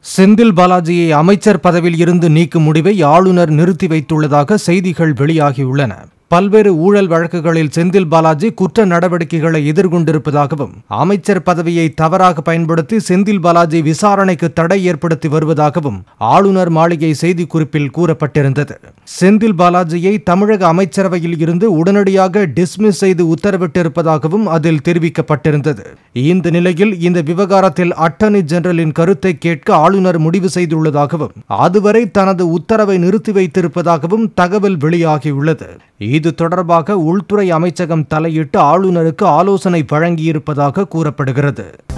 செந்தில் பாலாஜியை அமைச்சர் பதவியில் இருந்து நீக்கும் முடிவை ஆளுநர் நிறுத்தி வைத்துள்ளதாக செய்திகள் வெளியாகியுள்ளன பல்வேறு ஊழல் வழக்குகளில் செந்தில் பாலாஜி குற்ற நடவடிக்கைகளை எதிர்கொண்டிருப்பதாகவும் அமைச்சர் பதவியை தவறாக பயன்படுத்தி செந்தில் பாலாஜி விசாரணைக்கு தடை ஏற்படுத்தி வருவதாகவும் ஆளுநர் மாளிகை செய்திக்குறிப்பில் கூறப்பட்டிருந்தது செந்தில் பாலாஜியை தமிழக அமைச்சரவையில் இருந்து உடனடியாக டிஸ்மிஸ் செய்து உத்தரவிட்டிருப்பதாகவும் அதில் தெரிவிக்கப்பட்டிருந்தது இந்த நிலையில் இந்த விவகாரத்தில் அட்டர்னி ஜெனரலின் கருத்தை கேட்க ஆளுநர் முடிவு செய்துள்ளதாகவும் அதுவரை தனது உத்தரவை நிறுத்தி வைத்திருப்பதாகவும் தகவல் வெளியாகியுள்ளது இது தொடர்பாக உள்துறை அமைச்சகம் தலையிட்டு ஆளுநருக்கு ஆலோசனை வழங்கியிருப்பதாக கூறப்படுகிறது